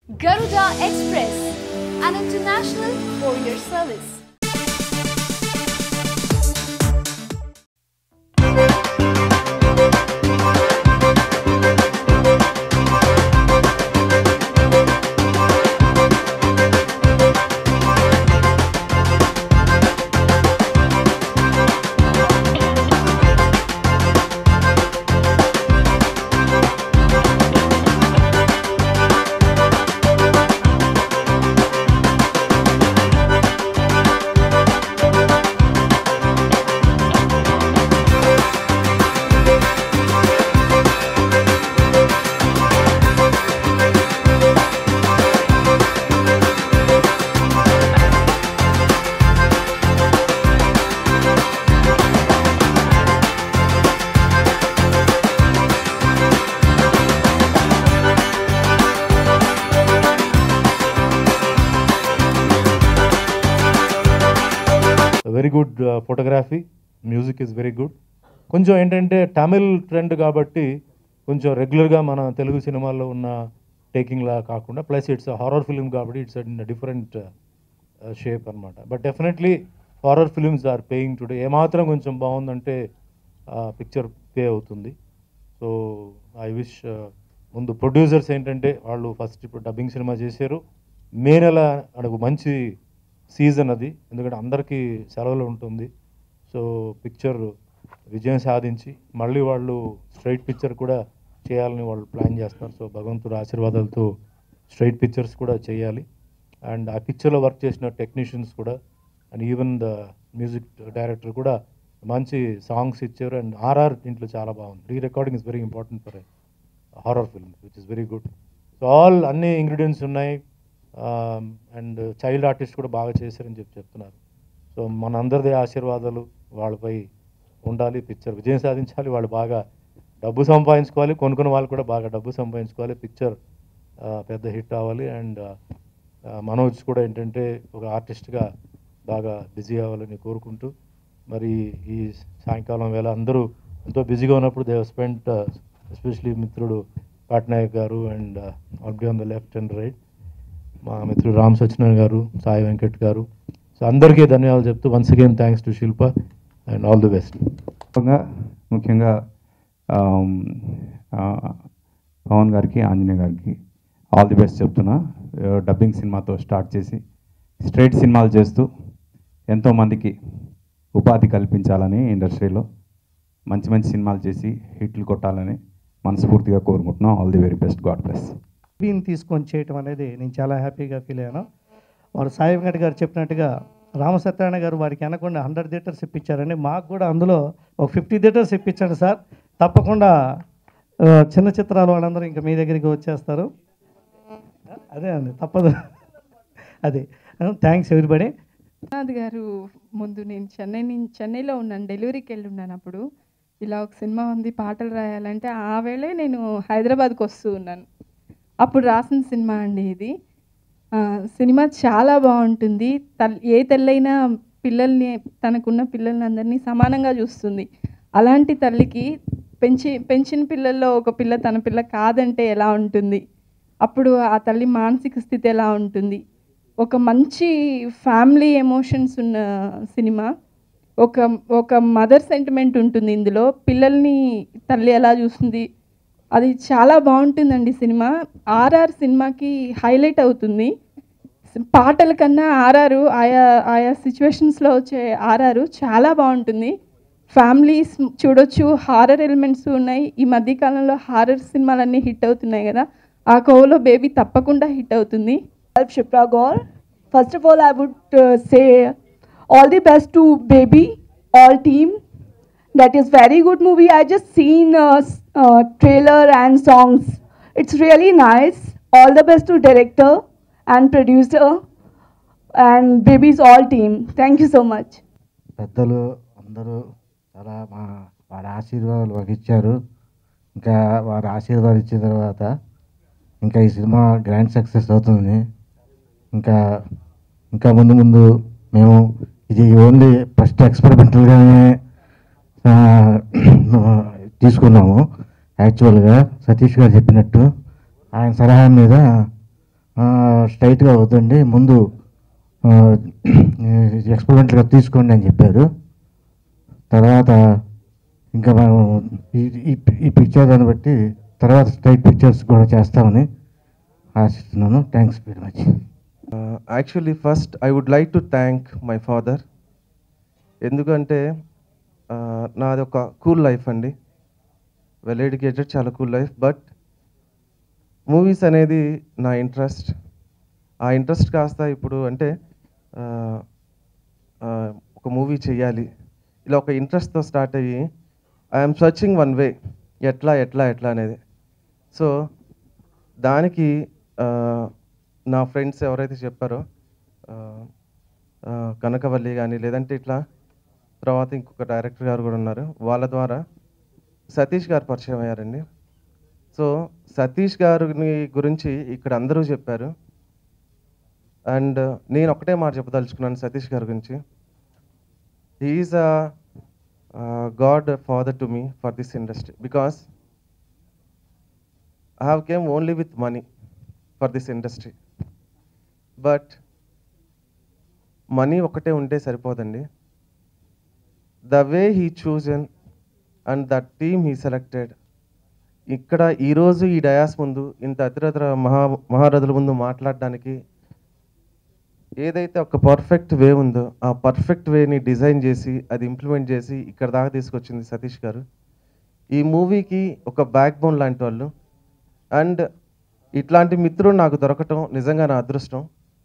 Garuda Express, an international courier service. Very good photography music is very good కొంచెం ఏంటంటే Tamil trend కాబట్టి కొంచెం రెగ్యులర్గా మన తెలుగు సినిమాల్లో ఉన్న టేకింగ్ లా కాకుండా ప్లస్ ఇట్స్ హారర్ ఫిల్మ్ కాబట్టి ఇట్స్ ఇన్ డిఫరెంట్ షేప్ అనమాట but definitely horror films are paying today ఏమాత్రం కొంచెం బాగుందంటే పిక్చర్ పే అవుతుంది సో ఐ విష్ ముందు ప్రొడ్యూసర్స్ ఏంటంటే వాళ్ళు ఫస్ట్ ఇప్పుడు డబ్బింగ్ సినిమా చేశారు మే నెల మనకు మంచి సీజన్ అది ఎందుకంటే అందరికీ సెలవులు ఉంటుంది సో పిక్చర్ విజయం సాధించి మళ్ళీ వాళ్ళు స్ట్రైట్ పిక్చర్ కూడా చేయాలని వాళ్ళు ప్లాన్ చేస్తున్నారు సో భగవంతుడు ఆశీర్వాదాలతో స్ట్రైట్ పిక్చర్స్ కూడా చేయాలి అండ్ ఆ పిక్చర్లో వర్క్ చేసిన టెక్నీషియన్స్ కూడా and even the music director కూడా మంచి సాంగ్స్ ఇచ్చారు అండ్ ఆర్ఆర్ దీంట్లో చాలా బాగుంది re recording is very important for horror film which is very good so all అన్ని ఇంగ్రీడియంట్స్ ఉన్నాయి అండ్ చైల్డ్ ఆర్టిస్ట్ కూడా బాగా చేశారని చెప్పి చెప్తున్నారు సో మనందరిది ఆశీర్వాదాలు వాళ్ళపై ఉండాలి పిక్చర్ విజయం సాధించాలి వాళ్ళు బాగా డబ్బు సంపాదించుకోవాలి కొనుక్కున్న వాళ్ళు కూడా బాగా డబ్బు సంపాదించుకోవాలి పిక్చర్ పెద్ద హిట్ అవ్వాలి అండ్ మనోజ్ కూడా ఏంటంటే ఒక ఆర్టిస్ట్గా బాగా బిజీ అవ్వాలని కోరుకుంటూ మరి ఈ సాయంకాలం వేళ అందరూ ఎంతో బిజీగా ఉన్నప్పుడు దే స్పెంట్ ఎస్పెషలీ మిత్రుడు పట్నాయక్ గారు and all be on the left and right మా మిత్రుడు రామ్ సత్యనారాయణ గారు సాయి వెంకట్ గారు సో అందరికీ ధన్యవాదాలు చెప్తూ once again thanks to Shilpa and all the best ముఖ్యంగా ముఖ్యంగా ఆమ్, ఆ, పవన్ గారికి ఆంజనేయ గారికి ఆల్ ది బెస్ట్ చెప్తున్నా ఆ, డబ్బింగ్ సినిమాతో స్టార్ట్ చేసి స్ట్రైట్ సినిమాలు చేస్తూ ఎంతోమందికి ఉపాధి కల్పించాలని ఇండస్ట్రీలో మంచి మంచి సినిమాలు చేసి హిట్లు కొట్టాలని మనస్ఫూర్తిగా కోరుకుంటున్నాం all the very best God bless బీని తీసుకొని చేయటం అనేది నేను చాలా హ్యాపీగా ఫీల్ అయ్యాను వాడు సాయి వెంకట్ గారు చెప్పినట్టుగా రామసత్యనారాయణ గారు వారికి అనకుండా హండ్రెడ్ థియేటర్స్ ఇప్పించారండి మాకు కూడా అందులో ఒక ఫిఫ్టీ థియేటర్స్ ఇప్పించండి సార్ తప్పకుండా ఆ, చిన్న చిత్రాలు వాళ్ళందరూ ఇంకా మీ దగ్గరికి వచ్చేస్తారు అదే అండి తప్పదు అదే థ్యాంక్స్ ఎవ్రీబడి విశ్వనాథ్ గారు ముందు నేను చెన్నై నుంచి చెన్నైలో ఉన్నాను డెలివరీకి వెళ్ళి ఉన్నాను అప్పుడు ఇలా ఒక సినిమా ఉంది పాటలు రాయాలంటే ఆ వేళే నేను హైదరాబాద్కి వస్తూ ఉన్నాను అప్పుడు రాసిన సినిమా అండి ఇది ఆ, సినిమా చాలా బాగుంటుంది తల్ ఏ తల్లైనా పిల్లల్ని తనకున్న పిల్లల్ని అందరినీ సమానంగా చూస్తుంది అలాంటి తల్లికి పెంచి పెంచిన పిల్లల్లో ఒక పిల్ల తన పిల్ల కాదంటే ఎలా ఉంటుంది అప్పుడు ఆ తల్లి మానసిక స్థితి ఎలా ఉంటుంది ఒక మంచి ఫ్యామిలీ ఎమోషన్స్ ఉన్న సినిమా ఒక ఒక మదర్ సెంటిమెంట్ ఉంటుంది ఇందులో పిల్లల్ని తల్లి ఎలా చూస్తుంది అది చాలా బాగుంటుందండి సినిమా ఆర్ఆర్ సినిమాకి హైలైట్ అవుతుంది పాటల కన్నా ఆర్ఆర్ ఆయా ఆయా సిచ్యువేషన్స్లో వచ్చే ఆర్ఆర్ చాలా బాగుంటుంది ఫ్యామిలీస్ చూడొచ్చు హారర్ ఎలిమెంట్స్ ఉన్నాయి ఈ మధ్యకాలంలో హారర్ సినిమాలన్నీ హిట్ అవుతున్నాయి కదా ఆ కోవలో బేబీ తప్పకుండా హిట్ అవుతుంది help Shipra Gaur. First of all, I would uh, say all the best to Baby, all team. That is very good movie. I just seen uh, s- uh, trailer and songs. It's really nice. All the best to director and producer and Baby's all team. Thank you so much. పెద్దలు అందరూ చాలా మా వారి ఆశీర్వాదాలు మాకు ఇచ్చారు ఇంకా వారి ఆశీర్వాదాలు ఇచ్చిన తర్వాత ఇంకా ఈ సినిమా గ్రాండ్ సక్సెస్ అవుతుంది ఇంకా ఇంకా ముందు ముందు మేము ఇది ఓన్లీ ఫస్ట్ ఎక్స్పెరిమెంటల్గానే తీసుకున్నాము యాక్చువల్గా సతీష్ గారు చెప్పినట్టు ఆయన సలహా మీద ఆ, స్ట్రైట్గా అవుతుంది ముందు ఎక్స్పెరిమెంట్గా తీసుకోండి అని చెప్పారు తర్వాత ఇంకా మనం ఈ ఈ- ఈ పిక్చర్ దాన్ని బట్టి తర్వాత స్ట్రైట్ పిక్చర్స్ కూడా చేస్తామని ఆశిస్తున్నాను thanks very much actually first I would like to thank my father ఎందుకంటే ఆ, నాది ఒక కూల్ లైఫ్ అండి వెల్ ఎడ్యుకేటెడ్ చాలా కూల్ లైఫ్ బట్ మూవీస్ అనేది నా ఇంట్రెస్ట్ ఆ ఇంట్రెస్ట్ కాస్త ఇప్పుడు అంటే ఆ, ఆ, ఒక మూవీ చేయాలి ఇలా ఒక ఇంట్రెస్ట్తో స్టార్ట్ అయ్యి ఐఎమ్ సర్చింగ్ వన్ వే ఎట్లా ఎట్లా ఎట్లా అనేది సో దానికి ఆ, నా ఫ్రెండ్స్ ఎవరైతే చెప్పారో ఆ, ఆ, కనకవల్లి కానీ లేదంటే ఇట్లా తర్వాత ఇంకొక డైరెక్టర్ గారు కూడా ఉన్నారు వాళ్ళ ద్వారా సతీష్ గారు పరిచయం అయ్యారండి సో సతీష్ గారిని గురించి ఇక్కడ అందరూ చెప్పారు అండ్ నేను ఒకటే మాట చెప్పదలుచుకున్నాను సతీష్ గారి గురించి he is a godfather to me for this industry because I have came only with money for this industry. But money ఒకటే ఉంటే సరిపోదండి the way he chosen and the team he selected ఇక్కడ ఈరోజు ఈ డయాస్ ముందు ఇంత అతిరథ మహా మహారథుల ముందు మాట్లాడడానికి ఏదైతే ఒక పర్ఫెక్ట్ వే ఉందో ఆ పర్ఫెక్ట్ వేని డిజైన్ చేసి అది ఇంప్లిమెంట్ చేసి ఇక్కడ దాకా తీసుకొచ్చింది సతీష్ గారు ఈ మూవీకి ఒక బ్యాక్ బోన్ లాంటి వాళ్ళు అండ్ ఇట్లాంటి మిత్రుడు నాకు దొరకటం నిజంగా నా అదృష్టం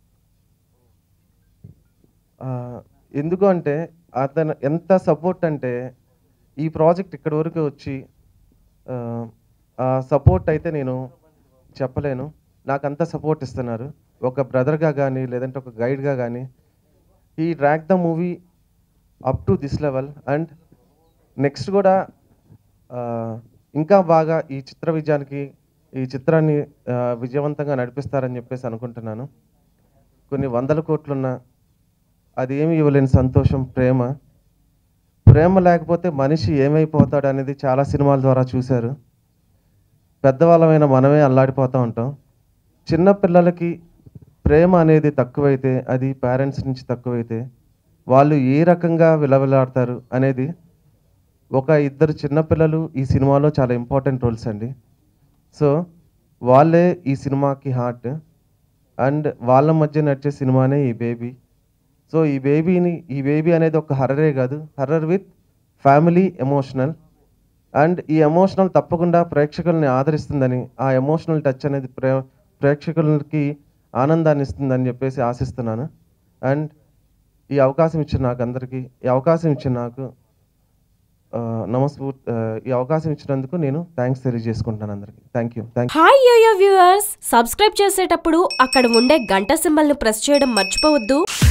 ఆ, ఎందుకు అంటే అతను ఎంత సపోర్ట్ అంటే ఈ ప్రాజెక్ట్ ఇక్కడి వరకు వచ్చి ఆ, ఆ సపోర్ట్ అయితే నేను చెప్పలేను నాకు అంత సపోర్ట్ ఇస్తున్నారు ఒక బ్రదర్గా కానీ లేదంటే ఒక గైడ్గా కానీ ఈ drag the movie up to this level and next కూడా ఆ, ఇంకా బాగా ఈ చిత్ర విజయానికి ఈ చిత్రాన్ని ఆ, విజయవంతంగా నడిపిస్తారని చెప్పేసి అనుకుంటున్నాను కొన్ని వందల కోట్లున్న అది ఏమి ఇవ్వలేని సంతోషం ప్రేమ ప్రేమ లేకపోతే మనిషి ఏమైపోతాడు అనేది చాలా సినిమాల ద్వారా చూశారు పెద్దవాళ్ళమైన మనమే అల్లాడిపోతూ ఉంటాం చిన్న పిల్లలకి ప్రేమ అనేది తక్కువైతే అది పేరెంట్స్ నుంచి తక్కువైతే వాళ్ళు ఏ రకంగా విలవిలాడతారు అనేది ఒక ఇద్దరు చిన్నపిల్లలు ఈ సినిమాలో చాలా ఇంపార్టెంట్ రోల్స్ అండి సో వాళ్ళే ఈ సినిమాకి హార్ట్ అండ్ వాళ్ళ మధ్య నడిచే సినిమానే ఈ బేబీ సో ఈ బేబీని ఈ బేబీ అనేది ఒక హర్రరే కాదు horror with family emotional and ఈ ఎమోషనల్ తప్పకుండా ప్రేక్షకుల్ని ఆదరిస్తుందని ఆ ఎమోషనల్ టచ్ అనేది ప్రే ప్రేక్షకులకి ఆనందాన్ని ఇస్తుందని చెప్పేసి ఆశిస్తున్నాను అండ్ ఈ అవకాశం ఇచ్చిన నాకు అందరికీ ఈ అవకాశం ఇచ్చిన నాకు ఆ, నమస్ఫూర్ ఆ, ఈ అవకాశం ఇచ్చినందుకు నేను థ్యాంక్స్ తెలియజేసుకుంటున్నాను అందరికీ thank you thank hi yo yo viewers subscribe చేసేటప్పుడు అక్కడ ఉండే గంట సింబల్ ను ప్రెస్ చేయడం మర్చిపోవద్దు